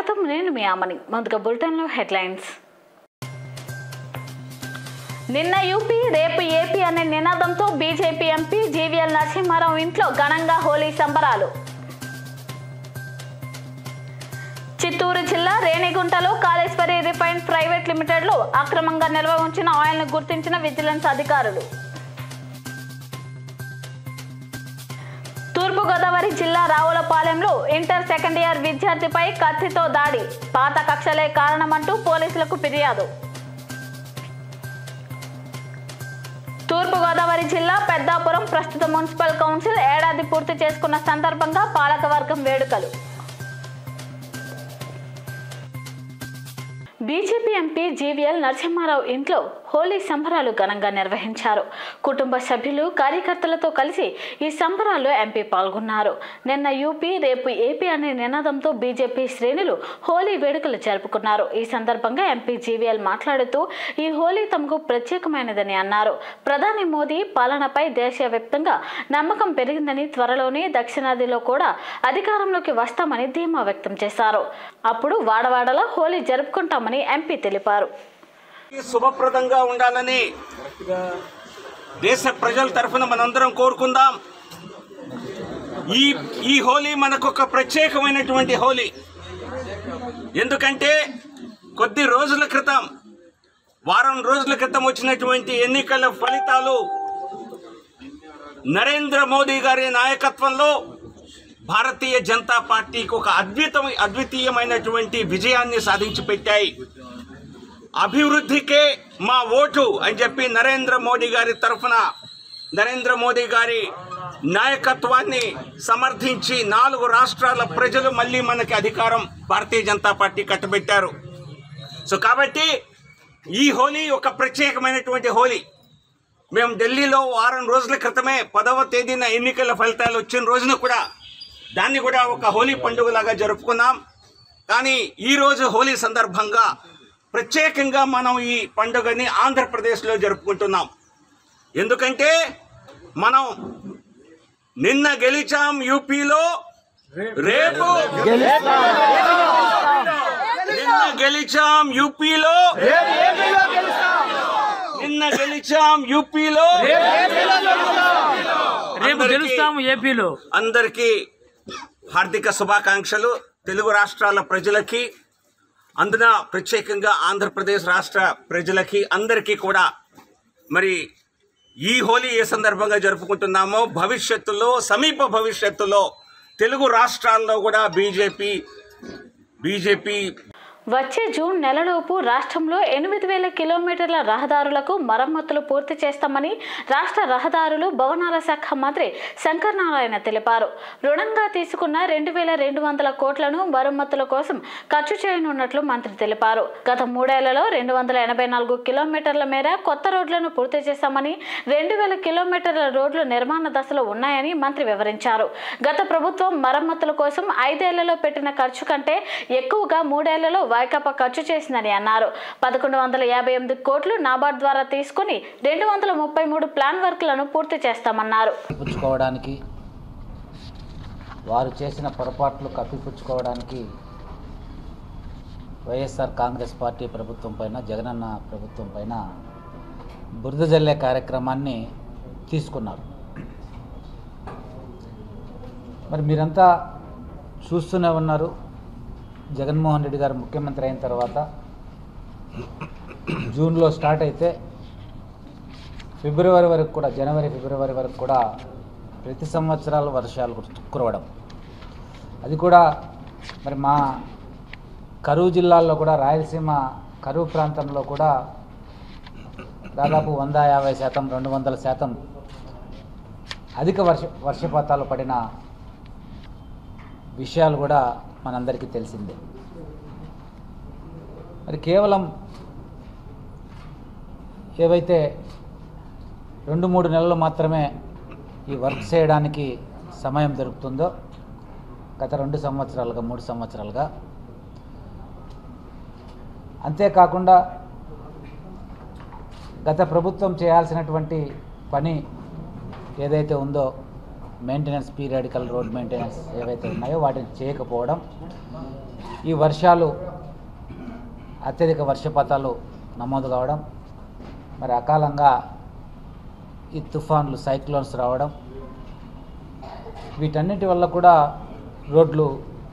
స్వాగతం నేను మీ ఆమని ముందుగా బులెటిన్లో హెడ్లైన్స్ నిన్న యూపీ రేపు ఏపీ అనే నినాదంతో బీజేపీ ఎంపీ జీవీఎల్ నరసింహారావు ఇంట్లో ఘనంగా హోలీ సంబరాలు చిత్తూరు జిల్లా రేణిగుంటలో కాళేశ్వరి రిఫైన్ ప్రైవేట్ లిమిటెడ్లో అక్రమంగా నిల్వ ఉంచిన ఆయిల్ను గుర్తించిన విజిలెన్స్ అధికారులు తూర్పుగోదావరి జిల్లా రావులపాలెంలో ఇంటర్ సెకండ్ ఇయర్ విద్యార్థిపై కత్తితో దాడి పాత కక్షలే కారణమంటూ పోలీసులకు ఫిర్యాదు తూర్పుగోదావరి జిల్లా పెద్దాపురం ప్రస్తుత మున్సిపల్ కౌన్సిల్ ఏడాది పూర్తి చేసుకున్న సందర్భంగా పాలకవర్గం వేడుకలు బీజేపీ ఎంపీ జీవీఎల్ నరసింహారావు ఇంట్లో హోలీ సంబరాలు ఘనంగా నిర్వహించారు కుటుంబ సభ్యులు కార్యకర్తలతో కలిసి ఈ సంబరాల్లో ఎంపీ పాల్గొన్నారు నిన్న యూపీ రేపు ఏపీ అనే నినాదంతో బీజేపీ శ్రేణులు హోలీ వేడుకలు జరుపుకున్నారు ఈ సందర్భంగా ఎంపీ జీవీఎల్ మాట్లాడుతూ ఈ హోలీ తమకు ప్రత్యేకమైనదని అన్నారు ప్రధాని మోదీ పాలనపై దేశవ్యాప్తంగా నమ్మకం పెరిగిందని త్వరలోనే దక్షిణాదిలో కూడా అధికారంలోకి వస్తామని ధీమా వ్యక్తం చేశారు అప్పుడు వాడవాడలా హోలీ జరుపుకుంటామని ఎంపీ తెలిపారు శుభప్రదంగా ఉండాలని దేశ ప్రజల తరఫున మనందరం కోరుకుందాం ఈ ఈ హోలీ మనకు ఒక ప్రత్యేకమైనటువంటి హోలీ ఎందుకంటే కొద్ది రోజుల క్రితం వారం రోజుల క్రితం వచ్చినటువంటి ఎన్నికల ఫలితాలు నరేంద్ర మోదీ గారి నాయకత్వంలో భారతీయ జనతా పార్టీకి ఒక అద్భుత అద్వితీయమైనటువంటి విజయాన్ని సాధించి పెట్టాయి అభివృద్ధికే మా ఓటు అని చెప్పి నరేంద్ర మోడీ గారి తరఫున నరేంద్ర మోదీ గారి నాయకత్వాన్ని సమర్థించి నాలుగు రాష్ట్రాల ప్రజలు మళ్ళీ మనకి అధికారం భారతీయ జనతా పార్టీ కట్టబెట్టారు సో కాబట్టి ఈ హోలీ ఒక ప్రత్యేకమైనటువంటి హోలీ మేము ఢిల్లీలో వారం రోజుల క్రితమే పదవ తేదీన ఎన్నికల ఫలితాలు వచ్చిన రోజున కూడా దాన్ని కూడా ఒక హోలీ పండుగలాగా జరుపుకున్నాం కానీ ఈరోజు హోలీ సందర్భంగా ప్రత్యేకంగా మనం ఈ పండుగని ఆంధ్రప్రదేశ్లో జరుపుకుంటున్నాం ఎందుకంటే మనం నిన్న గెలిచాం యూపీలో రేపు నిన్న గెలిచాం యూపీలో నిన్న గెలిచాం యూపీలో రేపు గెలుస్తాము ఏపీలో అందరికీ హార్దిక శుభాకాంక్షలు తెలుగు రాష్ట్రాల ప్రజలకి అందున ప్రత్యేకంగా ఆంధ్రప్రదేశ్ రాష్ట్ర ప్రజలకి అందరికీ కూడా మరి ఈ హోలీ ఏ సందర్భంగా జరుపుకుంటున్నామో భవిష్యత్తులో సమీప భవిష్యత్తులో తెలుగు రాష్ట్రాల్లో కూడా బీజేపీ బీజేపీ వచ్చే జూన్ నెలలోపు రాష్ట్రంలో ఎనిమిది వేల కిలోమీటర్ల రహదారులకు మరమ్మతులు పూర్తి చేస్తామని రాష్ట్ర రహదారులు భవనాల శాఖ మంత్రి శంకర్ నారాయణ తెలిపారు రుణంగా తీసుకున్న రెండు వేల రెండు వందల కోట్లను మరమ్మతుల కోసం ఖర్చు చేయనున్నట్లు మంత్రి తెలిపారు గత మూడేళ్లలో రెండు వందల ఎనభై నాలుగు కిలోమీటర్ల మేర కొత్త రోడ్లను పూర్తి చేశామని రెండు వేల కిలోమీటర్ల రోడ్లు నిర్మాణ దశలో ఉన్నాయని మంత్రి వివరించారు గత ప్రభుత్వం మరమ్మతుల కోసం ఐదేళ్లలో పెట్టిన ఖర్చు కంటే ఎక్కువగా మూడేళ్లలో వైకాపా ఖర్చు చేసిందని అన్నారు పదకొండు వందల యాభై ఎనిమిది కోట్లు నాబార్డ్ ద్వారా తీసుకుని రెండు వందల ముప్పై మూడు ప్లాన్ వర్క్లను పూర్తి చేస్తామన్నారు కప్పిపుచ్చుకోవడానికి వారు చేసిన పొరపాట్లు కప్పిపుచ్చుకోవడానికి వైఎస్ఆర్ కాంగ్రెస్ పార్టీ ప్రభుత్వం పైన జగనన్న ప్రభుత్వం పైన బురద జల్లే కార్యక్రమాన్ని తీసుకున్నారు మరి మీరంతా చూస్తూనే ఉన్నారు జగన్మోహన్ రెడ్డి గారు ముఖ్యమంత్రి అయిన తర్వాత జూన్లో స్టార్ట్ అయితే ఫిబ్రవరి వరకు కూడా జనవరి ఫిబ్రవరి వరకు కూడా ప్రతి సంవత్సరాలు వర్షాలు కురు- కురవడం అది కూడా మరి మా కరువు జిల్లాల్లో కూడా రాయలసీమ కరువు ప్రాంతంలో కూడా దాదాపు వంద యాభై శాతం రెండు వందల శాతం అధిక వర్ష వర్షపాతాలు పడిన విషయాలు కూడా మనందరికీ తెలిసిందే మరి కేవలం ఏవైతే రెండు మూడు నెలలు మాత్రమే ఈ వర్క్ చేయడానికి సమయం దొరుకుతుందో గత రెండు సంవత్సరాలుగా మూడు సంవత్సరాలుగా అంతేకాకుండా గత ప్రభుత్వం చేయాల్సినటువంటి పని ఏదైతే ఉందో మెయింటెనెన్స్ పీరియాడికల్ రోడ్ మెయింటెనెన్స్ ఏవైతే ఉన్నాయో వాటిని చేయకపోవడం ఈ వర్షాలు అత్యధిక వర్షపాతాలు నమోదు కావడం మరి అకాలంగా ఈ తుఫాన్లు సైక్లోన్స్ రావడం వీటన్నిటి వల్ల కూడా రోడ్లు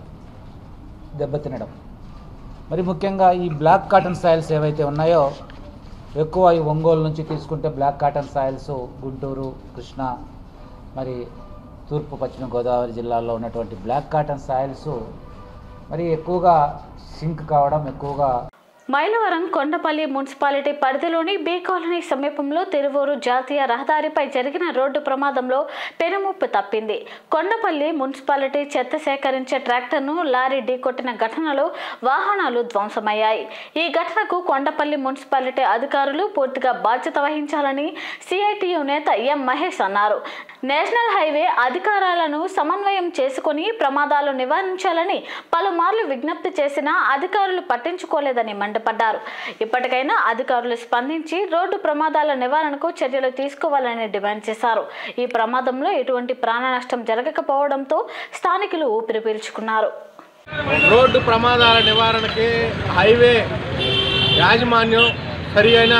దెబ్బతినడం మరి ముఖ్యంగా ఈ బ్లాక్ కాటన్ సాయిల్స్ ఏవైతే ఉన్నాయో ఎక్కువ ఈ ఒంగోలు నుంచి తీసుకుంటే black cotton soils Guntur Krishna మరి తూర్పు పశ్చిమ గోదావరి జిల్లాలో ఉన్నటువంటి బ్లాక్ కాటన్ సాయిల్స్ మరి ఎక్కువగా సింక్ కావడం ఎక్కువగా మైలవరం కొండపల్లి మున్సిపాలిటీ పరిధిలోని బీ కాలనీ సమీపంలో తిరువూరు జాతీయ రహదారిపై జరిగిన రోడ్డు ప్రమాదంలో పెనుముప్పు తప్పింది కొండపల్లి మున్సిపాలిటీ చెత్త సేకరించే ట్రాక్టర్ను లారీ ఢీకొట్టిన ఘటనలో వాహనాలు ధ్వంసమయ్యాయి ఈ ఘటనకు కొండపల్లి మున్సిపాలిటీ అధికారులు పూర్తిగా బాధ్యత వహించాలని సిఐటియు నేత ఎం మహేష్ అన్నారు నేషనల్ హైవే అధికారాలను సమన్వయం చేసుకుని ప్రమాదాలు నివారించాలని పలుమార్లు విజ్ఞప్తి చేసినా అధికారులు పట్టించుకోలేదని మండిపడ్డారు ఇప్పటికైనా అధికారులు స్పందించి రోడ్డు ప్రమాదాల నివారణకు చర్యలు తీసుకోవాలని డిమాండ్ చేశారు ఈ ప్రమాదంలో ఎటువంటి ప్రాణ నష్టం జరగకపోవడంతో స్థానికులు ఊపిరి పీల్చుకున్నారు రోడ్డు ప్రమాదాల నివారణకి హైవే యాజమాన్యం సరి అయిన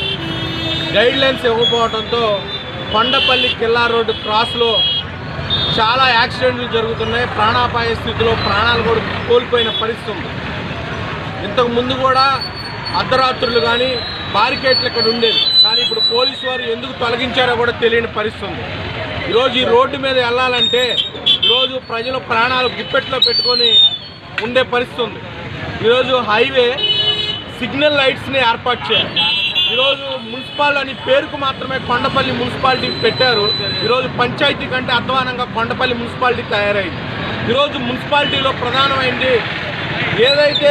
గైడ్ లైన్స్ ఇవ్వకపోవడంతో కొండపల్లి కిల్లా రోడ్డు క్రాస్లో చాలా యాక్సిడెంట్లు జరుగుతున్నాయి ప్రాణాపాయ స్థితిలో ప్రాణాలు కూడా కోల్పోయిన పరిస్థితి ఉంది ఇంతకు ముందు కూడా అర్ధరాత్రులు కానీ బారికేట్లు ఇక్కడ ఉండేది కానీ ఇప్పుడు పోలీసు వారు ఎందుకు తొలగించారో కూడా తెలియని పరిస్థితి ఉంది ఈరోజు ఈ రోడ్డు మీద వెళ్ళాలంటే ఈరోజు ప్రజలు ప్రాణాలు గుప్పెట్లో పెట్టుకొని ఉండే పరిస్థితి ఉంది ఈరోజు హైవే సిగ్నల్ లైట్స్ని ఏర్పాటు చేయాలి ఈరోజు మున్సిపాల్ అని పేరుకు మాత్రమే కొండపల్లి మున్సిపాలిటీ పెట్టారు ఈరోజు పంచాయతీ కంటే అధ్వానంగా కొండపల్లి మున్సిపాలిటీ తయారైంది ఈరోజు మున్సిపాలిటీలో ప్రధానమైంది ఏదైతే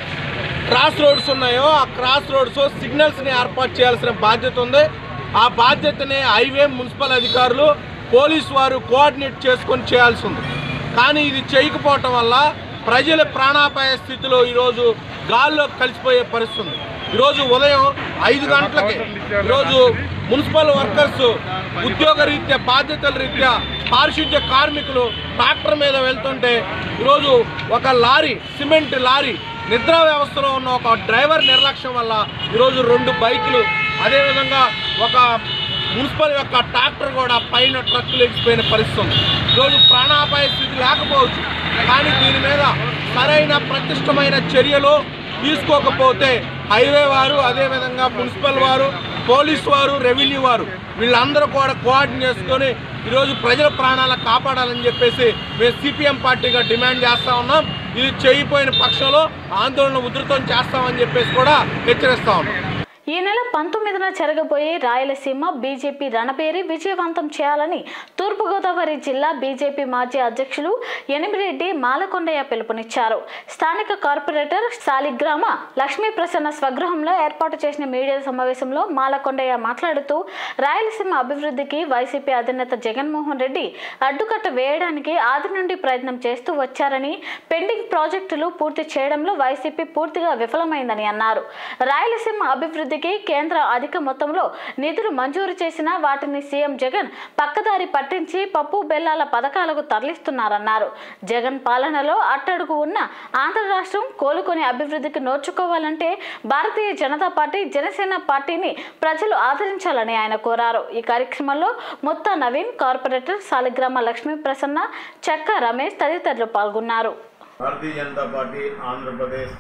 క్రాస్ రోడ్స్ ఉన్నాయో ఆ క్రాస్ రోడ్స్ సిగ్నల్స్ని ఏర్పాటు చేయాల్సిన బాధ్యత ఉంది ఆ బాధ్యతని హైవే మున్సిపల్ అధికారులు పోలీసు వారు కోఆర్డినేట్ చేసుకొని చేయాల్సి ఉంది కానీ ఇది చేయకపోవటం వల్ల ప్రజల ప్రాణాపాయ స్థితిలో ఈరోజు గాల్లో కలిసిపోయే పరిస్థితి ఉంది ఈరోజు ఉదయం ఐదు గంటలకి ఈరోజు మున్సిపల్ వర్కర్స్ ఉద్యోగ రీత్యా బాధ్యతల రీత్యా పారిశుద్ధ్య కార్మికులు ట్రాక్టర్ మీద వెళ్తుంటే ఈరోజు ఒక లారీ సిమెంట్ లారీ నిద్రా వ్యవస్థలో ఉన్న ఒక డ్రైవర్ నిర్లక్ష్యం వల్ల ఈరోజు రెండు బైకులు అదేవిధంగా ఒక మున్సిపల్ యొక్క ట్రాక్టర్ కూడా పైన ట్రక్కులు ఎక్కిపోయిన పరిస్థితి ఉంది ఈరోజు ప్రాణాపాయ స్థితి లేకపోవచ్చు కానీ దీని మీద సరైన ప్రతిష్టమైన చర్యలు తీసుకోకపోతే హైవే వారు అదేవిధంగా మున్సిపల్ వారు పోలీస్ వారు రెవెన్యూ వారు వీళ్ళందరూ కూడా కోఆర్డినేట్ చేసుకొని ఈరోజు ప్రజల ప్రాణాలను కాపాడాలని చెప్పేసి మేము సిపిఎం పార్టీగా డిమాండ్ చేస్తా ఉన్నాం ఇది చేయపోయిన పక్షంలో ఆందోళన ఉధృతం చేస్తామని చెప్పేసి కూడా హెచ్చరిస్తా ఉన్నాం ఈ నెల పంతొమ్మిదిన జరగబోయే రాయలసీమ బీజేపీ రణపేరి విజయవంతం చేయాలని తూర్పుగోదావరి జిల్లా బీజేపీ మాజీ అధ్యక్షులు ఎనిమిరెడ్డి మాలకొండయ్య పిలుపునిచ్చారు స్థానిక కార్పొరేటర్ సాలిగ్రామ లక్ష్మీ ప్రసన్న స్వగృహంలో ఏర్పాటు చేసిన మీడియా సమావేశంలో మాలకొండయ్య మాట్లాడుతూ రాయలసీమ అభివృద్ధికి వైసీపీ అధినేత జగన్మోహన్ రెడ్డి అడ్డుకట్ట వేయడానికి ఆది నుండి ప్రయత్నం చేస్తూ వచ్చారని పెండింగ్ ప్రాజెక్టులు పూర్తి చేయడంలో వైసీపీ పూర్తిగా విఫలమైందని అన్నారు రాయలసీమ అభివృద్ధికి కేంద్ర అధిక మొత్తంలో నిధులు మంజూరు చేసినా వాటిని సీఎం జగన్ పక్కదారి పట్టించి పప్పు బెల్లాల పథకాలకు తరలిస్తున్నారన్నారు జగన్ పాలనలో అట్టడుగు ఉన్న ఆంధ్ర రాష్ట్రం కోలుకొని అభివృద్ధికి నోచుకోవాలంటే భారతీయ జనతా పార్టీ జనసేన పార్టీని ప్రజలు ఆదరించాలని ఆయన కోరారు ఈ కార్యక్రమంలో ముత్తా నవీన్ కార్పొరేటర్ సాలిగ్రామ లక్ష్మీ ప్రసన్న చెక్క రమేష్ తదితరులు పాల్గొన్నారు భారతీయ జనతా పార్టీ ఆంధ్రప్రదేశ్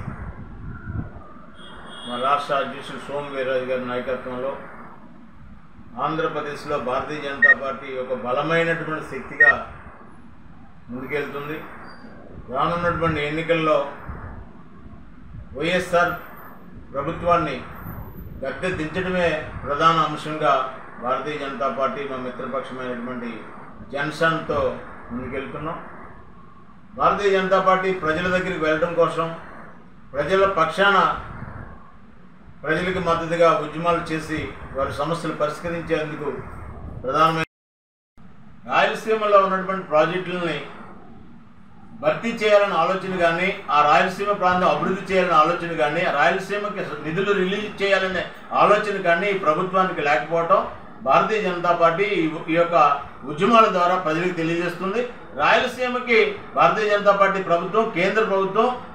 మా రాష్ట్ర అధ్యక్షుడు సోము వీర్రాజు గారి నాయకత్వంలో ఆంధ్రప్రదేశ్లో భారతీయ జనతా పార్టీ ఒక బలమైనటువంటి శక్తిగా ముందుకెళ్తుంది రానున్నటువంటి ఎన్నికల్లో వైఎస్ఆర్ ప్రభుత్వాన్ని గద్దె దించడమే ప్రధాన అంశంగా భారతీయ జనతా పార్టీ మా మిత్రపక్షమైనటువంటి జన్సన్తో ముందుకెళ్తున్నాం భారతీయ జనతా పార్టీ ప్రజల దగ్గరికి వెళ్ళడం కోసం ప్రజల పక్షాన ప్రజలకు మద్దతుగా ఉద్యమాలు చేసి వారి సమస్యలు పరిష్కరించేందుకు ప్రధానమైన రాయలసీమలో ఉన్నటువంటి ప్రాజెక్టులని భర్తీ చేయాలన్న ఆలోచన కానీ ఆ రాయలసీమ ప్రాంతం అభివృద్ధి చేయాలనే ఆలోచన కానీ ఆ రాయలసీమకి నిధులు రిలీజ్ చేయాలనే ఆలోచన కానీ ఈ ప్రభుత్వానికి లేకపోవటం భారతీయ జనతా పార్టీ ఈ- ఈ యొక్క ఉద్యమాల ద్వారా ప్రజలకు తెలియజేస్తుంది రాయలసీమకి భారతీయ జనతా పార్టీ ప్రభుత్వం కేంద్ర ప్రభుత్వం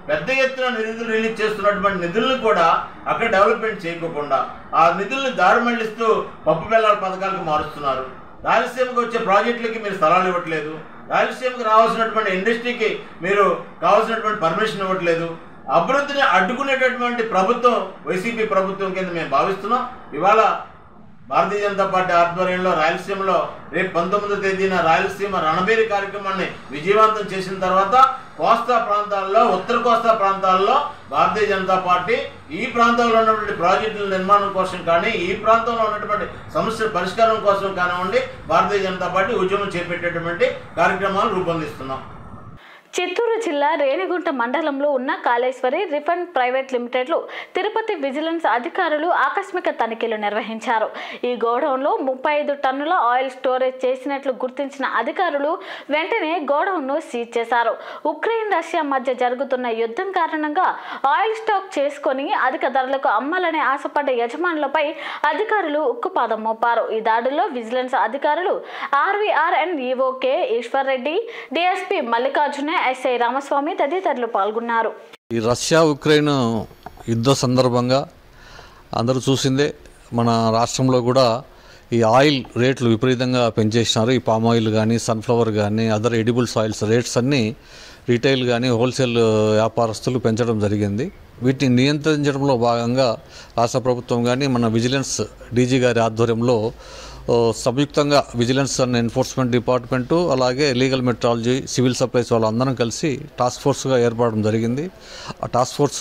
పెద్ద ఎత్తున నిధులు రిలీజ్ చేస్తున్నటువంటి నిధులను కూడా అక్కడ డెవలప్మెంట్ చేయకోకుండా ఆ నిధుల్ని దారి మళ్లిస్తూ పప్పు బెల్లాల పథకాలకు మారుస్తున్నారు రాయలసీమకు వచ్చే ప్రాజెక్టులకి మీరు స్థలాలు ఇవ్వట్లేదు రాయలసీమకు రావాల్సినటువంటి ఇండస్ట్రీకి మీరు కావాల్సినటువంటి పర్మిషన్ ఇవ్వట్లేదు అభివృద్ధిని అడ్డుకునేటటువంటి ప్రభుత్వం వైసీపీ ప్రభుత్వం కింద మేము భావిస్తున్నాం ఇవాళ భారతీయ జనతా పార్టీ ఆధ్వర్యంలో రాయలసీమలో రేపు పంతొమ్మిదో తేదీన రాయలసీమ రణబేరి కార్యక్రమాన్ని విజయవంతం చేసిన తర్వాత కోస్తా ప్రాంతాల్లో ఉత్తర కోస్తా ప్రాంతాల్లో భారతీయ జనతా పార్టీ ఈ ప్రాంతంలో ఉన్నటువంటి ప్రాజెక్టుల నిర్మాణం కోసం కానీ ఈ ప్రాంతంలో ఉన్నటువంటి సమస్యల పరిష్కారం కోసం కానివ్వండి భారతీయ జనతా పార్టీ ఉద్యమం చేపట్టేటువంటి కార్యక్రమాలు రూపొందిస్తున్నాం చిత్తూరు జిల్లా రేణిగుంట మండలంలో ఉన్న కాళేశ్వరి రిఫండ్ ప్రైవేట్ లిమిటెడ్లో తిరుపతి విజిలెన్స్ అధికారులు ఆకస్మిక తనిఖీలు నిర్వహించారు ఈ గోడౌన్లో ముప్పై ఐదు టన్నుల ఆయిల్ స్టోరేజ్ చేసినట్లు గుర్తించిన అధికారులు వెంటనే గోడౌన్ను సీజ్ చేశారు ఉక్రెయిన్ రష్యా మధ్య జరుగుతున్న యుద్ధం కారణంగా ఆయిల్ స్టాక్ చేసుకొని అధిక ధరలకు అమ్మాలనే ఆశపడ్డ యజమానులపై అధికారులు ఉక్కుపాదం మోపారు ఈ దాడుల్లో విజిలెన్స్ అధికారులు RVR and EOK Eswar Reddy DSP Mallikarjuna SI Ramaswamy తదితరులు పాల్గొన్నారు ఈ రష్యా ఉక్రెయిన్ యుద్ధ సందర్భంగా అందరూ చూసిందే మన రాష్ట్రంలో కూడా ఈ ఆయిల్ రేట్లు విపరీతంగా పెంచేసినారు ఈ పామ్ ఆయిల్ కానీ సన్ఫ్లవర్ కానీ అదర్ ఎడిబుల్స్ ఆయిల్స్ రేట్స్ అన్నీ రీటైల్ కానీ హోల్సేల్ వ్యాపారస్తులు పెంచడం జరిగింది వీటిని నియంత్రించడంలో భాగంగా రాష్ట్ర ప్రభుత్వం కానీ మన విజిలెన్స్ డీజీ గారి ఆధ్వర్యంలో ఓ, సంయుక్తంగా విజిలెన్స్ అండ్ ఎన్ఫోర్స్మెంట్ డిపార్ట్మెంటు అలాగే లీగల్ మెట్రాలజీ సివిల్ సప్లైస్ వాళ్ళందరం కలిసి టాస్క్ ఫోర్స్గా ఏర్పడడం జరిగింది ఆ టాస్క్ ఫోర్స్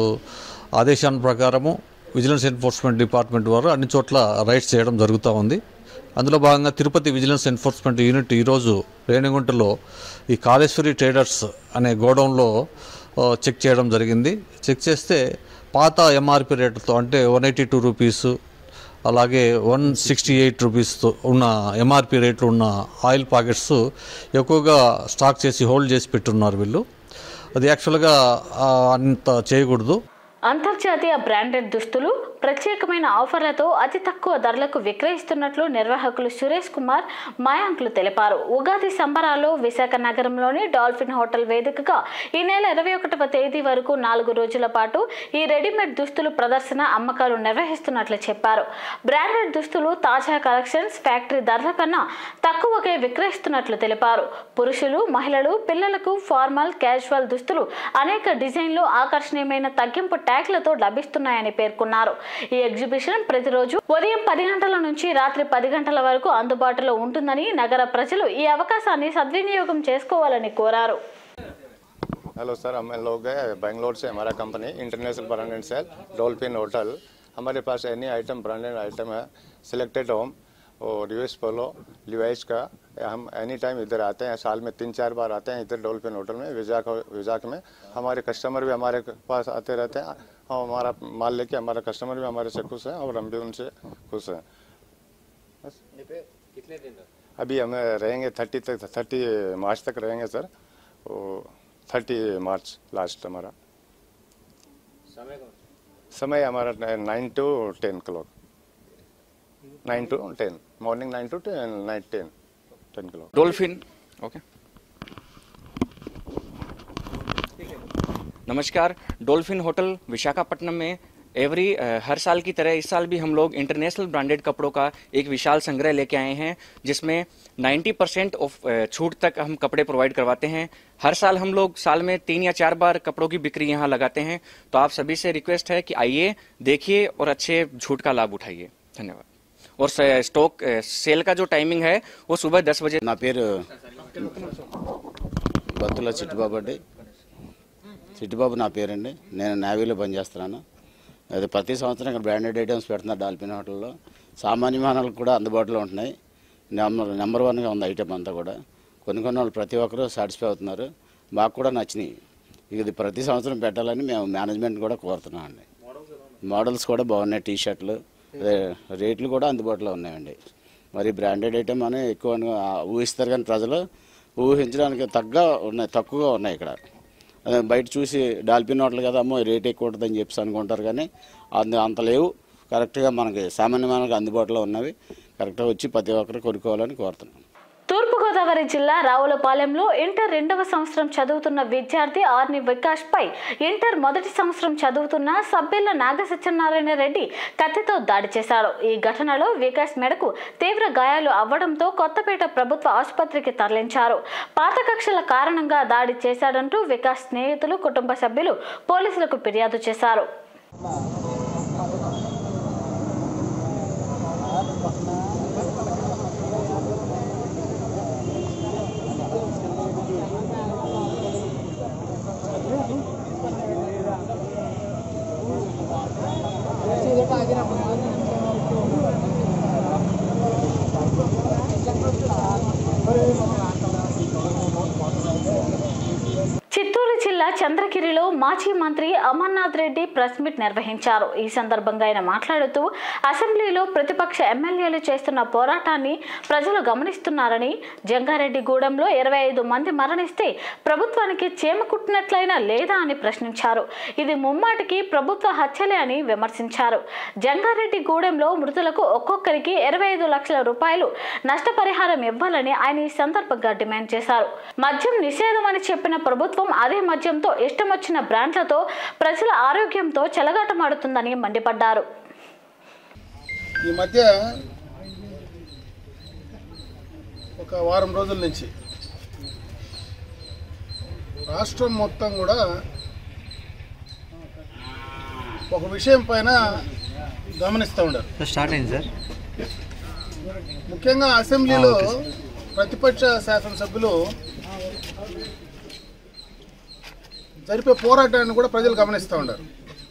ఆదేశాల ప్రకారము విజిలెన్స్ ఎన్ఫోర్స్మెంట్ డిపార్ట్మెంట్ వారు అన్ని చోట్ల రైడ్స్ చేయడం జరుగుతూ ఉంది అందులో భాగంగా తిరుపతి విజిలెన్స్ ఎన్ఫోర్స్మెంట్ యూనిట్ ఈరోజు రేణిగుంటలో ఈ కాళేశ్వరి ట్రేడర్స్ అనే గోడౌన్లో ఆ, చెక్ చేయడం జరిగింది చెక్ చేస్తే పాత ఎంఆర్పి రేటుతో అంటే వన్ ఎయిటీ టూ రూపీస్ అలాగే వన్ సిక్స్టీ ఎయిట్ రూపీస్తో ఉన్న ఎంఆర్పి రేట్లు ఉన్న ఆయిల్ ప్యాకెట్స్ ఎక్కువగా స్టాక్ చేసి హోల్డ్ చేసి పెట్టున్నారు వీళ్ళు అది యాక్చువల్గా ఆ, అంత చేయకూడదు అంతర్జాతీయ బ్రాండెడ్ దుస్తులు ప్రత్యేకమైన ఆఫర్లతో అతి తక్కువ ధరలకు విక్రయిస్తున్నట్లు నిర్వాహకులు సురేష్ కుమార్ మాయాంకులు తెలిపారు ఉగాది సంబరాల్లో విశాఖ నగరంలోని డాల్ఫిన్ హోటల్ వేదికగా ఈ నెల ఇరవై ఒకటవ తేదీ వరకు నాలుగు రోజుల పాటు ఈ రెడీమేడ్ దుస్తులు ప్రదర్శన అమ్మకాలు నిర్వహిస్తున్నట్లు చెప్పారు బ్రాండెడ్ దుస్తులు తాజా కలెక్షన్స్ ఫ్యాక్టరీ ధరల కన్నా తక్కువకే విక్రయిస్తున్నట్లు తెలిపారు పురుషులు మహిళలు పిల్లలకు ఫార్మల్ క్యాజువల్ దుస్తులు అనేక డిజైన్లు ఆకర్షణీయమైన తగ్గింపు ట్యాగ్లతో లభిస్తున్నాయని పేర్కొన్నారు ఈ ఎగ్జిబిషన్ ప్రతిరోజు ఉదయం పది గంటల నుంచి రాత్రి పది గంటల వరకు అందుబాటులో ఉంటుందని నగర ప్రజలు ఈ అవకాశాన్ని సద్వినియోగం చేసుకోవాలని కోరారు हेलो सर हम लोग हैं बेंगलोर से हमारा company international branded sale Dolphin hotel हमारे पास एनी आइटम ब्रांडेड आइटम है सिलेक्टेड होम और यूएस पोलो लिवाइस का हम एनी टाइम इधर आते हैं साल में तीन चार बार आते हैं इधर डॉल्फिन होटल में विजाक विजाक में हमारे कस्टमर भी हमारे पास आते रहते हैं और हमारा माल लेके हमारा कस्टमर भी हमारे से खुश हैं और हम भी उनसे खुश हैं बस अभी हम रहेंगे थर्टी तक थर्टी मार्च तक रहेंगे सर थर्टी मार्च लास्ट हमारा समय हमारा nine to ten clock nine to ten morning nine to ten night ten ten clock Dolphin okay नमस्कार डॉल्फिन होटल विशाखापट्टनम में एवरी हर साल की तरह इस साल भी हम लोग इंटरनेशनल ब्रांडेड कपड़ों का एक विशाल संग्रह लेके आए हैं जिसमें 90 परसेंट ऑफ छूट तक हम कपड़े प्रोवाइड करवाते हैं हर साल हम लोग साल में तीन या चार बार कपड़ों की बिक्री यहाँ लगाते हैं तो आप सभी से रिक्वेस्ट है कि आइए देखिए और अच्छे छूट का लाभ उठाइए धन्यवाद और स- स्टॉक अ, सेल का जो टाइमिंग है वो सुबह दस बजे నా పేరు బత్తుల చిట్టుబాబు అండి చిట్టుబాబు నా పేరండి నేను నేవీలో పనిచేస్తున్నాను అది ప్రతి సంవత్సరం ఇక్కడ బ్రాండెడ్ ఐటమ్స్ పెడుతున్నారు డాల్ఫిన్ హోటల్లో సామాన్య మానవులకు కూడా అందుబాటులో ఉంటున్నాయి నెంబర్ నెంబర్ వన్గా ఉంది ఐటమ్ అంతా కూడా కొన్ని కొన్ని వాళ్ళు ప్రతి ఒక్కరూ సాటిస్ఫై అవుతున్నారు మాకు కూడా నచ్చినాయి ఇది ప్రతి సంవత్సరం పెట్టాలని మేము మేనేజ్మెంట్ కూడా కోరుతున్నాం అండి మోడల్స్ కూడా బాగున్నాయి టీ షర్ట్లు అదే రేట్లు కూడా అందుబాటులో ఉన్నాయండి మరి బ్రాండెడ్ ఐటమ్ అని ఎక్కువ ఊహిస్తారు కానీ ప్రజలు ఊహించడానికి తగ్గ ఉన్నాయి తక్కువగా ఉన్నాయి ఇక్కడ అదే బయట చూసి డాల్ఫిన్ హోటల్ కదా అమ్మో రేట్ ఎక్కువ ఉంటుందని చెప్పేసి అనుకుంటారు కానీ అంత అంత లేవు కరెక్ట్గా మనకి సామాన్య మానవులకు అందుబాటులో ఉన్నవి కరెక్ట్గా వచ్చి ప్రతి ఒక్కరు కొనుక్కోవాలని కోరుతున్నాను తూర్పుగోదావరి తూర్పుగోదావరి జిల్లా రావులపాలెంలో ఇంటర్ రెండవ సంవత్సరం చదువుతున్న విద్యార్థి ఆర్ని వికాస్ పై ఇంటర్ మొదటి సంవత్సరం చదువుతున్న సభ్యుల నాగ సత్యనారాయణ రెడ్డి కత్తితో దాడి చేశారు ఈ ఘటనలో వికాస్ మెడకు తీవ్ర గాయాలు అవ్వడంతో కొత్తపేట ప్రభుత్వ ఆసుపత్రికి తరలించారు పాత కక్షల కారణంగా దాడి చేశాడంటూ వికాస్ స్నేహితులు కుటుంబ సభ్యులు పోలీసులకు ఫిర్యాదు చేశారు చిత్తూరు జిల్లా చంద్రగిరిలో మాజీ మంత్రి అమర్నాథ్ రెడ్డి ప్రెస్ మీట్ నిర్వహించారు ఈ సందర్భంగా ఆయన మాట్లాడుతూ అసెంబ్లీలో ప్రతిపక్ష ఎమ్మెల్యేలు చేస్తున్న పోరాటాన్ని ప్రజలు గమనిస్తున్నారని జంగారెడ్డిగూడెంలో ఇరవై ఐదు మంది మరణిస్తే ప్రభుత్వానికి చీమ కుట్టినట్లయినా లేదా అని ప్రశ్నించారు ఇది ముమ్మాటికి ప్రభుత్వ హత్యలే అని విమర్శించారు జంగారెడ్డిగూడెంలో మృతులకు ఒక్కొక్కరికి ఇరవై ఐదు లక్షల రూపాయలు నష్టపరిహారం ఇవ్వాలని ఆయన ఈ సందర్భంగా డిమాండ్ చేశారు మద్యం నిషేధం అని చెప్పిన ప్రభుత్వం అదే మద్యంతో ఇష్టం వచ్చిన బ్రాండ్లతో ప్రజల ఆరోగ్యంతో చెలగాటమాడుతుందని మండిపడ్డారు ఈ మధ్య ఒక వారం రోజుల నుంచి రాష్ట్రం మొత్తం కూడా ఒక విషయం పైన గమనిస్తూ ఉండరు స్టార్ట్ అయింది సార్ ముఖ్యంగా అసెంబ్లీలో ప్రతిపక్ష శాసనసభ్యులు జరిపే పోరాటాన్ని కూడా ప్రజలు గమనిస్తూ ఉన్నారు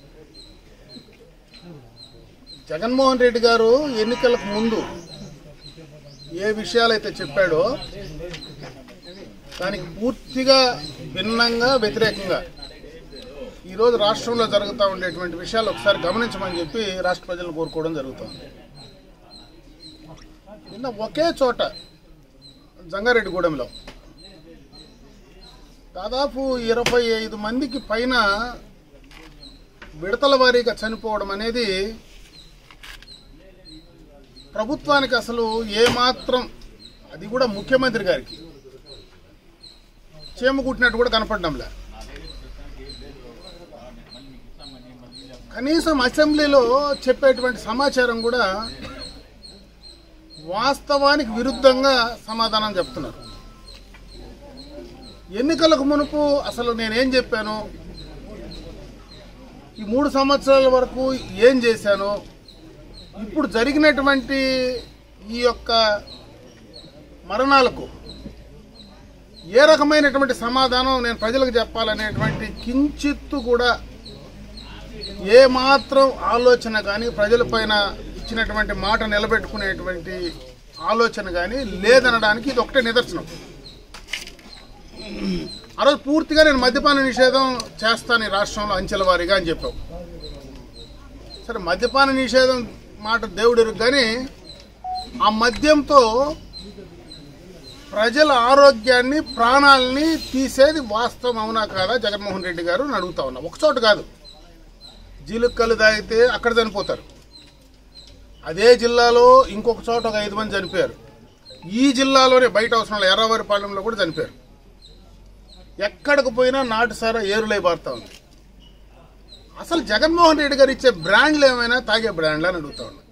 జగన్మోహన్ రెడ్డి గారు ఎన్నికలకు ముందు ఏ విషయాలైతే చెప్పాడో దానికి పూర్తిగా భిన్నంగా వ్యతిరేకంగా ఈరోజు రాష్ట్రంలో జరుగుతూ ఉండేటువంటి విషయాలు ఒకసారి గమనించమని చెప్పి రాష్ట్ర ప్రజలను కోరుకోవడం జరుగుతుంది నిన్న ఒకే చోట జంగారెడ్డిగూడెంలో దాదాపు ఇరవై ఐదు మందికి పైన విడతల వారీగా చనిపోవడం అనేది ప్రభుత్వానికి అసలు ఏమాత్రం అది కూడా ముఖ్యమంత్రి గారికి చీమ కుట్టినట్టు కూడా కనపడడంలే కనీసం అసెంబ్లీలో చెప్పేటువంటి సమాచారం కూడా వాస్తవానికి విరుద్ధంగా సమాధానం చెప్తున్నారు ఎన్నికలకు మునుపు అసలు నేనేం చెప్పాను ఈ మూడు సంవత్సరాల వరకు ఏం చేశాను ఇప్పుడు జరిగినటువంటి ఈ యొక్క మరణాలకు ఏ రకమైనటువంటి సమాధానం నేను ప్రజలకు చెప్పాలనేటువంటి కించిత్తు కూడా ఏ మాత్రం ఆలోచన కానీ ప్రజలపైన ఇచ్చినటువంటి మాట నిలబెట్టుకునేటువంటి ఆలోచన కానీ లేదనడానికి ఇది ఒకటే నిదర్శనం ఆ రోజు పూర్తిగా నేను మద్యపాన నిషేధం చేస్తాను ఈ రాష్ట్రంలో అంచెల వారీగా అని చెప్పావు సరే మద్యపాన నిషేధం మాట దేవుడు కానీ ఆ మద్యంతో ప్రజల ఆరోగ్యాన్ని ప్రాణాలని తీసేది వాస్తవం అవునా కాదా జగన్మోహన్ రెడ్డి గారు అని అడుగుతా ఉన్నా ఒకచోట కాదు జీలుక్కలు తాగితే అక్కడ చనిపోతారు అదే జిల్లాలో ఇంకొక చోట ఒక ఐదు మంది చనిపోయారు ఈ జిల్లాలోనే బయట అవసరం ఎర్రవారిపాలెంలో కూడా చనిపోయారు ఎక్కడికి పోయినా నాటు సారా ఏరులై పారుతా ఉంది అసలు జగన్మోహన్ రెడ్డి గారు ఇచ్చే బ్రాండ్లు ఏమైనా తాగే బ్రాండ్లు అని అడుగుతా ఉన్నా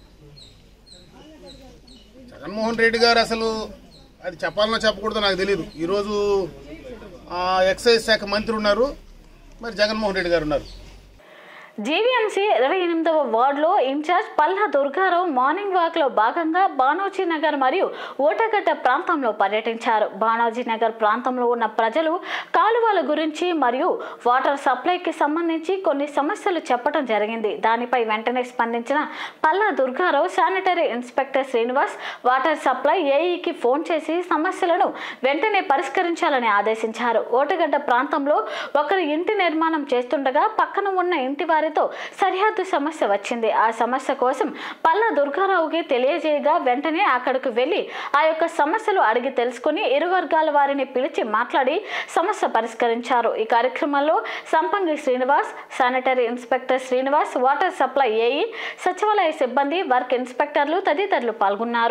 జగన్మోహన్ రెడ్డి గారు అసలు అది చెప్పాలనో చెప్పకూడదో నాకు తెలియదు ఈరోజు ఆ, ఎక్సైజ్ శాఖ మంత్రి ఉన్నారు మరి జగన్మోహన్ రెడ్డి గారు ఉన్నారు జీవీఎంసీ ఇరవై ఎనిమిదవ వార్డులో incharge Palla Durgarao morning walk లో భాగంగా బానోజీ నగర్ మరియు ఓటగడ్డ ప్రాంతంలో పర్యటించారు బానోజీ నగర్ ప్రాంతంలో ఉన్న ప్రజలు కాలువల గురించి మరియు వాటర్ సప్లైకి సంబంధించి కొన్ని సమస్యలు చెప్పడం జరిగింది దానిపై వెంటనే స్పందించిన Palla Durgarao sanitary inspector Srinivas water supply ఏఈకి ఫోన్ చేసి సమస్యలను వెంటనే పరిష్కరించాలని ఆదేశించారు ఓటగడ్డ ప్రాంతంలో ఒకరు ఇంటి నిర్మాణం చేస్తుండగా పక్కన ఉన్న ఇంటి వారితో సరిహద్దు సమస్య వచ్చింది ఆ సమస్య కోసం పల్లా దుర్గారావుకి తెలియజేయగా వెంటనే అక్కడికి వెళ్లి ఆ యొక్క సమస్యలు అడిగి తెలుసుకుని ఇరు వర్గాల వారిని పిలిచి మాట్లాడి సమస్య పరిష్కరించారు ఈ కార్యక్రమంలో Sampangi Srinivas sanitary inspector Srinivas water supply AE సచివాలయ సిబ్బంది వర్క్ ఇన్స్పెక్టర్లు తదితరులు పాల్గొన్నారు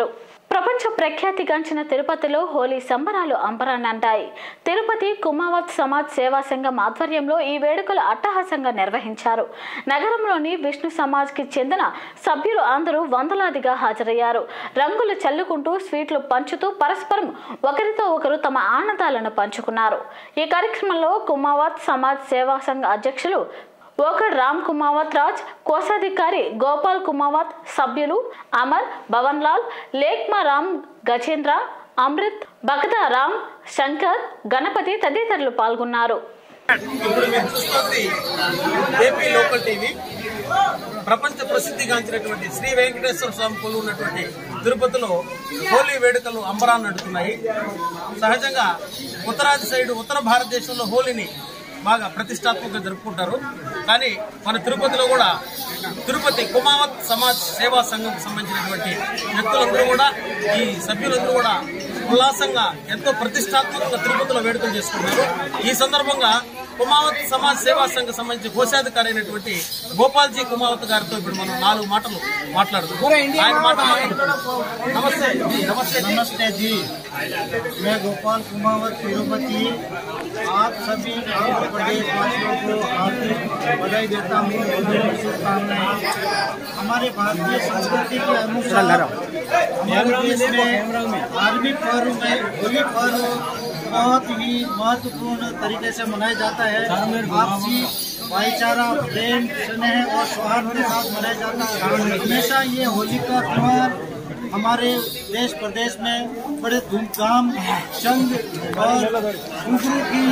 ప్రపంచ ప్రఖ్యాతిగాంచిన తిరుపతిలో హోలీ సంబరాలు అంబరాన్నంటాయి తిరుపతి కుమావత్ సమాజ్ సేవా సంఘం ఆధ్వర్యంలో ఈ వేడుకలు అట్టహాసంగా నిర్వహించారు నగరంలోని విష్ణు సమాజ్కి చెందిన సభ్యులు అందరూ వందలాదిగా హాజరయ్యారు రంగులు చల్లుకుంటూ స్వీట్లు పంచుతూ పరస్పరం ఒకరితో ఒకరు తమ ఆనందాలను పంచుకున్నారు ఈ కార్యక్రమంలో కుమావత్ సమాజ్ సేవా సంఘ అధ్యక్షులు ఓకడ్ రామ్ కుమావత్ రాజ్ కోశాధికారి గోపాల్ కుమావత్ సభ్యులు అమర్ భవన్ లాల్ లేక్మా రామ్ గజేంద్ర అమృత్ బగదా రామ్ శంకర్ గణపతి తదితరులు పాల్గొన్నారు ఇప్పుడు మీరు చూస్తుంది ఏపీ లోకల్ టీవీ ప్రపంచ ప్రసిద్ధిగాంచినటువంటి శ్రీ వెంకటేశ్వర స్వామి కొలు ఉన్నటువంటి తిరుపతిలో హోలీ వేడుకలు అంబరాన్ని నడుతున్నాయి సహజంగా ఉత్తరాది సైడ్ ఉత్తర భారతదేశంలో హోలీని బాగా ప్రతిష్టాత్మకంగా జరుపుకుంటారు కానీ మన తిరుపతిలో కూడా తిరుపతి కుమావత్ సమాజ్ సేవా సంఘం సంబంధించినటువంటి వ్యక్తులందరూ కూడా ఈ సభ్యులందరూ కూడా ఉల్లాసంగా ఎంతో ప్రతిష్టాత్మకంగా తిరుపతిలో వేడుకలు చేసుకుంటారు ఈ సందర్భంగా కుమావత్ సమాజ్ సేవా సంఘ సంబంధించి కోశాధికారి అయినటువంటి గోపాల్జీ కుమావత్ గారితో ఇప్పుడు మనం నాలుగు మాటలు మాట్లాడుతున్నాం ఆయన మాట మాట్లాడుతున్నాం నమస్తే జీ, నమస్తే జీ. नमस्ते जी मैं गोपाल कुमावत तिरुपति आप सभी आंध्र प्रदेश वासियों को हार्दिक बधाई देता हूँ होली की शुभकामनाएं हमारे भारतीय संस्कृति के अनुसार हमारे देश में धार्मिक पर्व में होली पर्व बहुत ही महत्वपूर्ण तरीके से मनाया जाता है आपसी भाईचारा प्रेम स्नेह और सौहार्द के साथ मनाया जाता है हमेशा ये होली का त्योहार हमारे देश प्रदेश में बड़े धूमधाम चंद और खुशबू की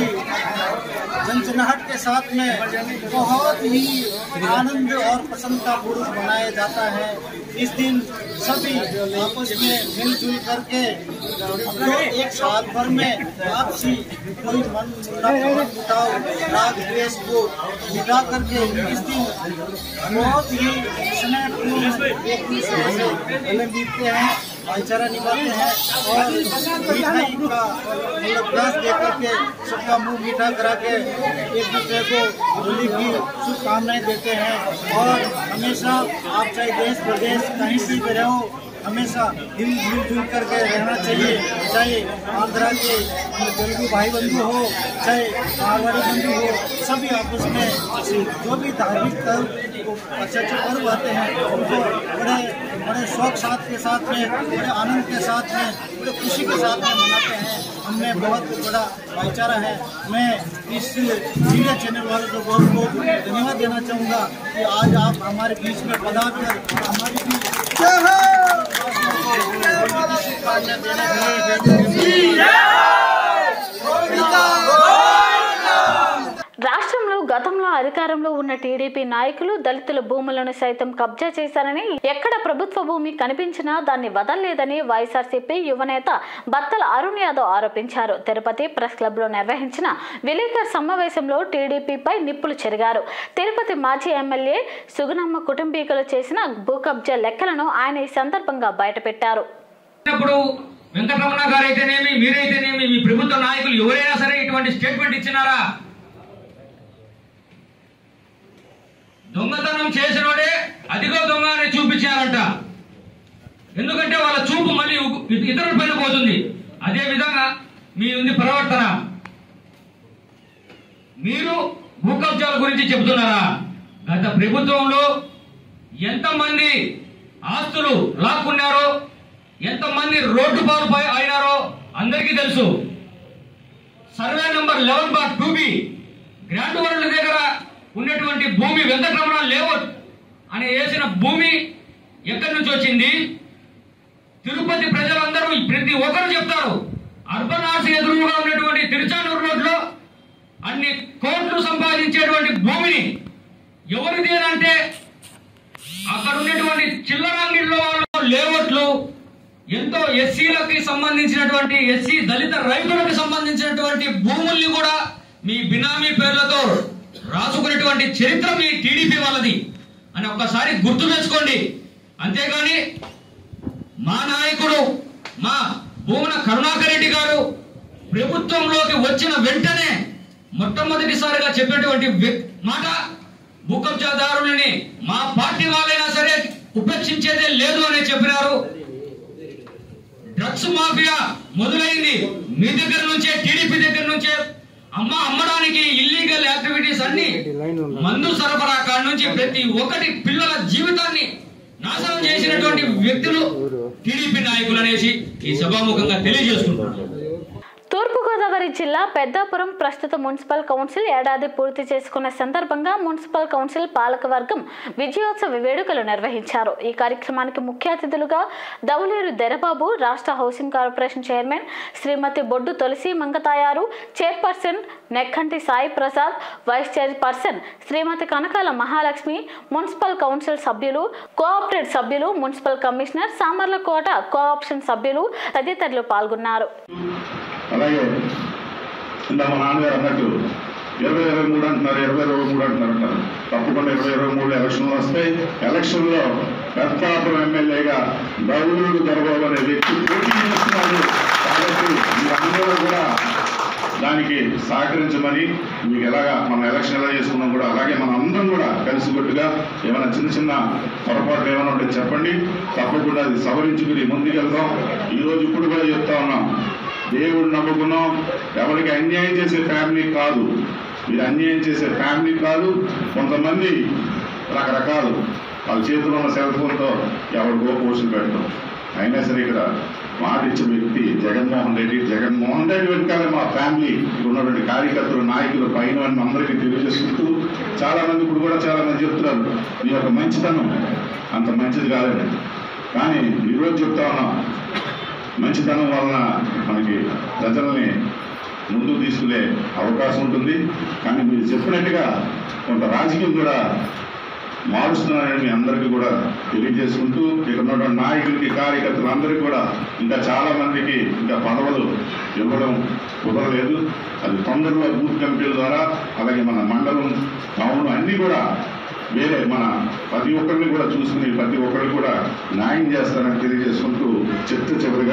जनचनाहट के साथ में बहुत ही आनंद और प्रसन्नता पूर्वक मनाया जाता है इस दिन सभी आपस में मिलजुल करके जो एक साल भर में आपसी कोई मन मुटाव राग द्वेष को मिटा करके इस दिन बहुत ही स्नेहपूर्ण एक दूसरे से गले मिलते हैं भाईचारा निभाते हैं और मिठाई का मतलब ग्लास दे करके सबका मुंह मीठा करा के एक दूसरे को होली की शुभकामनाएं देते हैं और हमेशा आप चाहे देश प्रदेश कहीं से भी रहो हमेशा हिल मिलजुल करके रहना चाहिए चाहे आंध्रा के तेलुगु भाई बंधु हो चाहे मारवाड़ी बंधु हो सभी आपस में जो भी धार्मिक पर्व अच्छे अच्छे पर्व आते हैं उनको बड़े बड़े शौक साथ के साथ में बड़े आनंद के साथ में बड़े खुशी के साथ में मनाते हैं हमें बहुत बड़ा भाईचारा है मैं इस मीडिया चैनल वालों को बहुत बहुत धन्यवाद देना चाहूँगा कि आज आप हमारे बीच में पधार कर हमारी भी రాష్ట్రంలో గతంలో అధికారంలో ఉన్న టీడీపీ నాయకులు దళితుల భూములను సైతం కబ్జా చేశారని ఎక్కడ ప్రభుత్వ భూమి కనిపించినా దాన్ని వదలలేదని వైఎస్ఆర్సీపీ యువనేత బత్తల అరుణ్ యాదవ్ ఆరోపించారు తిరుపతి ప్రెస్ క్లబ్ లో నిర్వహించిన విలేకర్ సమావేశంలో టీడీపీపై నిప్పులు చెరిగారు తిరుపతి మాజీ ఎమ్మెల్యే సుగుణమ్మ కుటుంబీకులు చేసిన భూ కబ్జా లెక్కలను ఆయన ఈ సందర్భంగా బయటపెట్టారు ఇప్పుడు వెంకటరమణ గారు అయితేనేమి మీరైతేనేమి మీ ప్రభుత్వ నాయకులు ఎవరైనా సరే ఇటువంటి స్టేట్మెంట్ ఇచ్చినారా దొంగతనం చేసినోడే అదిగో దొంగ అని చూపించారంట ఎందుకంటే వాళ్ళ చూపు మళ్ళీ ఉ- ఇతరుల పైన పోతుంది అదే విధంగా మీ ఉంది ప్రవర్తన మీరు భూ కబ్జాల గురించి చెబుతున్నారా గత ప్రభుత్వంలో ఎంతమంది ఆస్తులు లాక్కున్నారో ఎంతమంది రోడ్డు పాలు పై- అయినారో అందరికీ తెలుసు survey number eleven bar two B grand world దగ్గర ఉన్నటువంటి భూమి వెంకటరమణ లేఅవుట్ అని వేసిన భూమి ఎక్కడి నుంచి వచ్చింది తిరుపతి ప్రజలందరూ ప్రతి ఒక్కరు చెప్తారు అర్బన్ ఆర్ట్స్ ఎదురుగా ఉన్నటువంటి తిరుచానూరు రోడ్లో అన్ని కోట్లు సంపాదించేటువంటి భూమిని ఎవరిది అని అంటే అక్కడ ఉన్నటువంటి చిల్లరంగిల్లో వాళ్ళు లేఅవుట్లు ఎంతో ఎస్సీలకి సంబంధించినటువంటి ఎస్సీ దళిత రైతులకు సంబంధించినటువంటి భూముల్ని కూడా మీ బినామీ పేర్లతో రాసుకునేటువంటి చరిత్ర మీ టీడీపీ వాళ్ళది అని ఒక్కసారి గుర్తు తెచ్చుకోండి అంతేగాని మా నాయకుడు మా భువన కరుణాకర్ రెడ్డి గారు ప్రభుత్వంలోకి వచ్చిన వెంటనే మొట్టమొదటిసారిగా చెప్పినటువంటి వ్య- మాట భూ కబ్జాదారులని మా పార్టీ వాళ్ళైనా సరే ఉపేక్షించేదే లేదు అని చెప్పినారు డ్రగ్స్ మాఫియా మొదలైంది మీ దగ్గర నుంచే టీడీపీ దగ్గర నుంచే అమ్మ అమ్మడానికి ఇల్లీగల్ యాక్టివిటీస్ అన్ని మందు సరఫరా కాడ నుంచి ప్రతి ఒక్కటి పిల్లల జీవితాన్ని నాశనం చేసినటువంటి వ్యక్తులు టీడీపీ నాయకులు అనేసి ఈ సభాముఖంగా తెలియజేస్తున్నాను తూర్పుగోదావరి జిల్లా పెద్దాపురం ప్రస్తుత మున్సిపల్ కౌన్సిల్ ఏడాది పూర్తి చేసుకున్న సందర్భంగా మున్సిపల్ కౌన్సిల్ పాలకవర్గం విజయోత్సవ వేడుకలు నిర్వహించారు ఈ కార్యక్రమానికి ముఖ్య అతిథులుగా దౌలేరు దెరబాబు రాష్ట్ర housing corporation chairman Shrimati Boddu Tulasi Mangatayaru chairperson Nekkanti Sai Prasad vice chairperson Shrimati Kanakala Mahalakshmi municipal council సభ్యులు కోఆపరేట్ సభ్యులు మున్సిపల్ కమిషనర్ సామర్లకోట కోఆప్షన్ సభ్యులు తదితరులు పాల్గొన్నారు అలాగే ఇందా మా నాన్నగారు అన్నట్టు ఇరవై ఇరవై మూడు అంటున్నారు ఇరవై ఇరవై మూడు అంటున్నారు అంటారు తప్పకుండా ఇరవై ఇరవై మూడు ఎలక్షన్లు వస్తాయి ఎలక్షన్లో పెద్దాపురం ఎమ్మెల్యేగా దౌలూరు దొరబాబు అనే వ్యక్తి పోటీ చేస్తున్నారు కాబట్టి మీరందరూ కూడా దానికి సహకరించమని మీకు ఎలాగా మనం ఎలక్షన్ ఎలా చేసుకున్నాం కూడా అలాగే మనం అందరం కూడా కలిసికట్టుగా ఏమైనా చిన్న చిన్న పొరపాట్లు ఏమైనా ఉంటే చెప్పండి తప్పకుండా అది సవరించుకుని ముందుకెళ్తాం ఈరోజు ఇప్పుడు కూడా చెప్తా ఉన్నాం దేవుడు నమ్ముకున్నాం ఎవరికి అన్యాయం చేసే ఫ్యామిలీ కాదు మీరు అన్యాయం చేసే ఫ్యామిలీ కాదు కొంతమంది రకరకాలు వాళ్ళ చేతిలో ఉన్న సెల్ ఫోన్తో ఎవరికో పోస్టులు పెడతాం అయినా సరే ఇక్కడ మాట ఇచ్చిన వ్యక్తి జగన్మోహన్ రెడ్డి జగన్మోహన్ రెడ్డి వెనకాల మా ఫ్యామిలీ ఇక్కడ ఉన్నటువంటి కార్యకర్తలు నాయకులు పైన వాళ్ళని అందరికీ తెలియజేసుకుంటూ చాలా మంది ఇప్పుడు కూడా చాలా మంది చెప్తున్నారు మీ యొక్క మంచితనం అంత మంచిది కాదండి కానీ ఈరోజు చెప్తా ఉన్నాం మంచితనం వలన మనకి ప్రజల్ని ముందుకు తీసుకునే అవకాశం ఉంటుంది కానీ మీరు చెప్పినట్టుగా కొంత రాజకీయం కూడా మారుస్తున్నారని మీ అందరికీ కూడా తెలియజేసుకుంటూ ఇక్కడ ఉన్నటువంటి నాయకులకి కార్యకర్తలు అందరికీ కూడా ఇంకా చాలా మందికి ఇంకా పదవులు ఇవ్వడం కుదరలేదు అది తొందరలో బూత్ కమిటీల ద్వారా అలాగే మన మండలం టౌన్ అన్నీ కూడా వేరే మన ప్రతి ఒక్కరిని కూడా చూసుకుని ప్రతి ఒక్కరికి కూడా న్యాయం చేస్తారని తెలియజేసుకుంటూ చెప్తే చివరిగా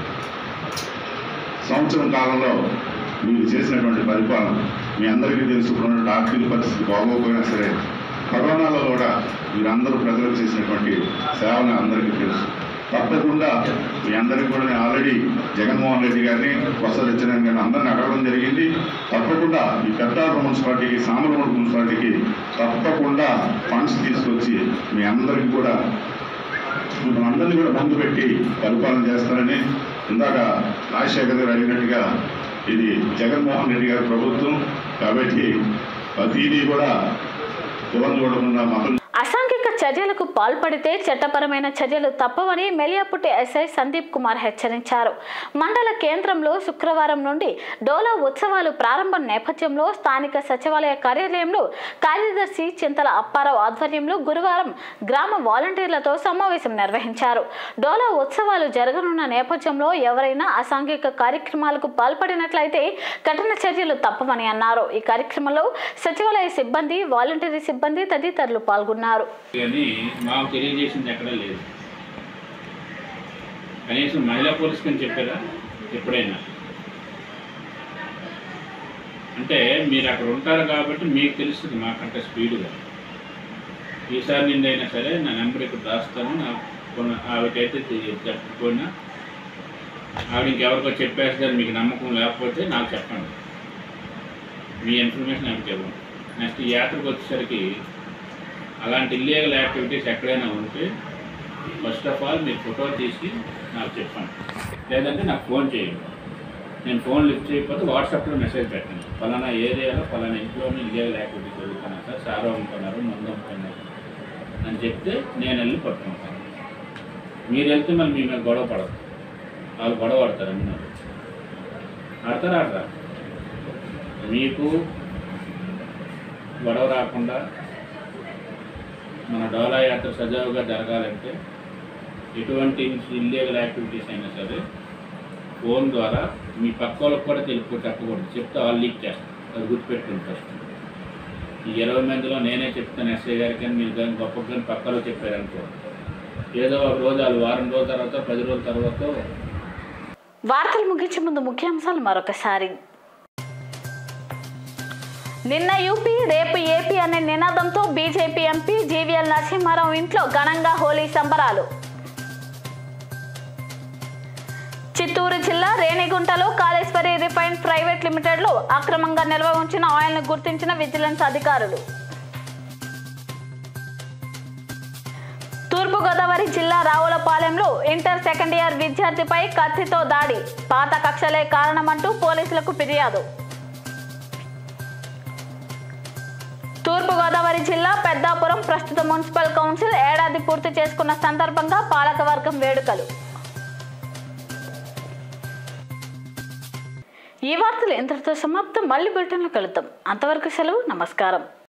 సంవత్సరం కాలంలో మీరు చేసినటువంటి పరిపాలన మీ అందరికీ తెలుసు ఇప్పుడున్నటువంటి ఆర్థిక పరిస్థితి బాగోకపోయినా సరే కరోనాలో కూడా మీరందరూ ప్రజలకు చేసినటువంటి సేవలు అందరికీ తెలుసు తప్పకుండా మీ అందరికీ కూడా నేను ఆల్రెడీ జగన్మోహన్ రెడ్డి గారిని కొత్త సత్యనారాయణ గారిని అందరిని అడగడం జరిగింది తప్పకుండా ఈ పెద్దాపురం మున్సిపాలిటీకి సామరమూడు మున్సిపాలిటీకి తప్పకుండా ఫండ్స్ తీసుకొచ్చి మీ అందరికీ కూడా మిమ్మల్ని అందరినీ కూడా ముందు పెట్టి పరిపాలన చేస్తారని ఇందాక రాజశేఖర్ గారు అడిగినట్టుగా ఇది జగన్మోహన్ రెడ్డి గారి ప్రభుత్వం కాబట్టి ప్రతిదీ కూడా ఎవరు చూడకుండా మతం అసాంఘిక చర్యలకు పాల్పడితే చట్టపరమైన చర్యలు తప్పవని మెలియాపుట్టి ఎస్ఐ సందీప్ కుమార్ హెచ్చరించారు మండల కేంద్రంలో శుక్రవారం నుండి డోలా ఉత్సవాలు ప్రారంభం నేపథ్యంలో స్థానిక సచివాలయ కార్యాలయంలో కార్యదర్శి చింతల అప్పారావు ఆధ్వర్యంలో గురువారం గ్రామ వాలంటీర్లతో సమావేశం నిర్వహించారు డోలా ఉత్సవాలు జరగనున్న నేపథ్యంలో ఎవరైనా అసాంఘిక కార్యక్రమాలకు పాల్పడినట్లయితే కఠిన చర్యలు తప్పవని అన్నారు ఈ కార్యక్రమంలో సచివాలయ సిబ్బంది వాలంటీర్ సిబ్బంది తదితరులు పాల్గొన్నారు కానీ మాకు తెలియజేసింది ఎక్కడా లేదు కనీసం మహిళా పోలీస్ అని చెప్పారా ఎప్పుడైనా అంటే మీరు అక్కడ ఉంటారు కాబట్టి మీకు తెలుస్తుంది మాకంటే స్పీడ్గా ఈసారి నిందైనా సరే నా నెంబర్ ఇక్కడ రాస్తాను నా కొన్న ఆవిడైతే చెప్పకపోయినా ఆవిడ ఇంకెవరికో చెప్పేస్తారు మీకు నమ్మకం లేకపోతే నాకు చెప్పండి మీ ఇన్ఫర్మేషన్ నాకు ఇవ్వండి నెక్స్ట్ ఈ యాత్రకు వచ్చేసరికి అలాంటి ఇల్లీగల్ యాక్టివిటీస్ ఎక్కడైనా ఉంటే ఫస్ట్ ఆఫ్ ఆల్ మీరు ఫోటో తీసి నాకు చెప్పండి లేదంటే నాకు ఫోన్ చేయండి నేను ఫోన్ లిఫ్ట్ చేయకపోతే వాట్సాప్లో మెసేజ్ పెట్టండి ఫలానా ఏరియాలో ఫలానా ఇంట్లోనే ఇల్లీగల్ యాక్టివిటీస్ జరుగుతున్నాయి సార్ సారో అమ్ముతున్నారు మందు అమ్ముతున్నారు అని చెప్తే నేను వెళ్ళి పట్టుకుంటాను మీరు వెళ్తే మళ్ళీ మీ మీద గొడవ పడదు వాళ్ళు గొడవ పడతారు అమ్మినారు ఆడతారా ఆడతారు మీకు గొడవ రాకుండా మన డోలా యాత్ర సజావుగా జరగాలంటే ఎటువంటి ఇల్లీగల్ యాక్టివిటీస్ అయినా సరే ఫోన్ ద్వారా మీ పక్క వాళ్ళకి కూడా తెలుపు చెప్పకూడదు చెప్తే వాళ్ళు లీక్ చేస్తారు అది గుర్తుపెట్టుకుని ఫస్ట్ ఈ ఇరవై మందిలో నేనే చెప్తాను ఎస్ఐ గారికి అని మీరు కానీ గొప్ప కానీ పక్కలో చెప్పారనుకో ఏదో ఒక రోజు వాళ్ళు వారం రోజుల తర్వాత పది రోజుల తర్వాత వార్తలు ముగించే ముందు ముఖ్యాంశాలు మరొకసారి నిన్న యూపీ రేపు ఏపీ అనే నినాదంతో బీజేపీ ఎంపీ జీవీఎల్ నరసింహారావు ఇంట్లో ఘనంగా హోలీ సంబరాలు చిత్తూరు జిల్లా రేణిగుంటలో కాళేశ్వరి రిఫైన్ ప్రైవేట్ లిమిటెడ్లో అక్రమంగా నిల్వ ఉంచిన ఆయిల్ను గుర్తించిన విజిలెన్స్ అధికారులు తూర్పుగోదావరి జిల్లా రావులపాలెంలో ఇంటర్ సెకండ్ ఇయర్ విద్యార్థిపై కత్తితో దాడి పాత కక్షలే కారణమంటూ పోలీసులకు ఫిర్యాదు తూర్పుగోదావరి జిల్లా పెద్దాపురం ప్రస్తుత మున్సిపల్ కౌన్సిల్ ఏడాది పూర్తి చేసుకున్న సందర్భంగా పాలకవర్గం వేడుకలు ఈ వార్తలు ఇంతటితో సమాప్తం మళ్ళీ బులెటిన్లో కలుద్దాం అంతవరకు సెలవు నమస్కారం